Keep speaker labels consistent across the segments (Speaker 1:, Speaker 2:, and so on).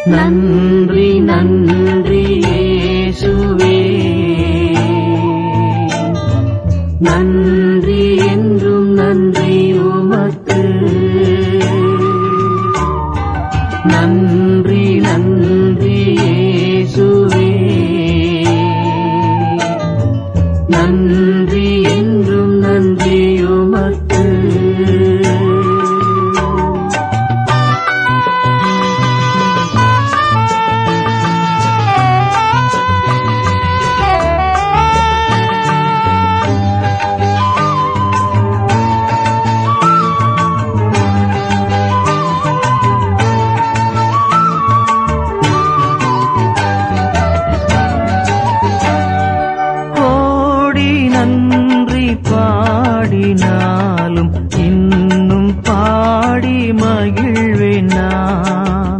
Speaker 1: நன்றி நன்றி இயேசுவே நன்றி என்றும் நன்றி உமக்கு நன்றி நன்றி இயேசுவே நன்றி என்றும் நன்றி உமக்கு கோடி நன்றி பாடினாலும் இன்னும் பாடி மகிழ்வேன் நான்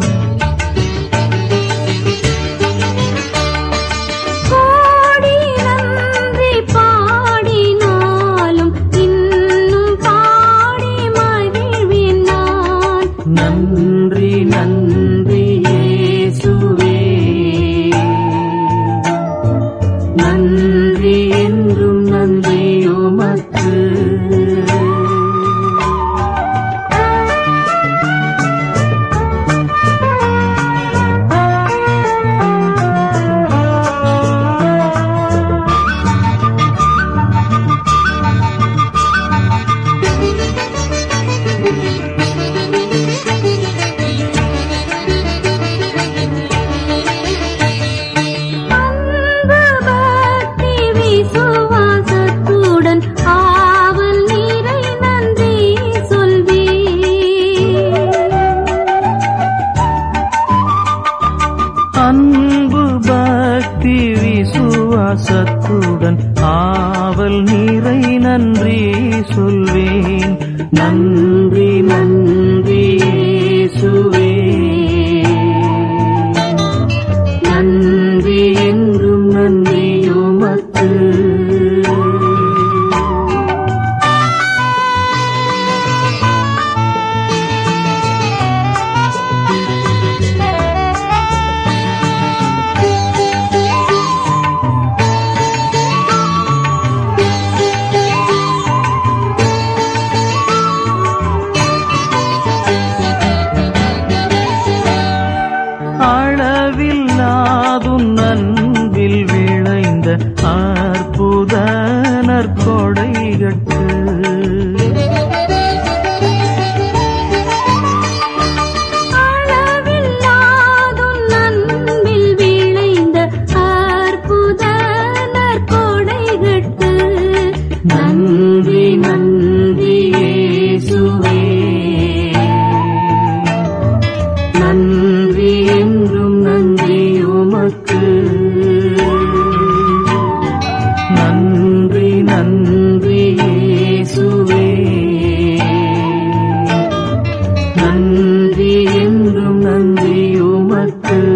Speaker 2: கோடி நன்றி பாடினாலும் இன்னும் பாடி மகிழ்வேன் நான்
Speaker 1: நன்றி நன்றி இயேசுவே நன்றி என்றும் நன்றி உமக்கு
Speaker 2: அன்பு பக்தி விசுவாசத்துடன் ஆவல் நீரை நன்றி சொல்வேன்
Speaker 1: அன்பு பக்தி விசுவாசத்துடன் ஆவல் நிறை நன்றி சொல்வேன் நன்றி நன்றி இயேசுவே நன்றி என்றும் நன்றி உமக்கு அளவில்லாதும் அன்பில் விளைந்த அற்புத நற்கொடைகட்டு
Speaker 2: அளவில்லாதும் நன்பில் விளைந்த அற்புத நற்கொடைகட்டு
Speaker 1: நன்றி நன்றி இயேசுவே நன்றி என்றும் நன்றி உமக்கு நன்றி நன்றி இயேசுவே நன்றி என்றும் நன்றி உமக்கு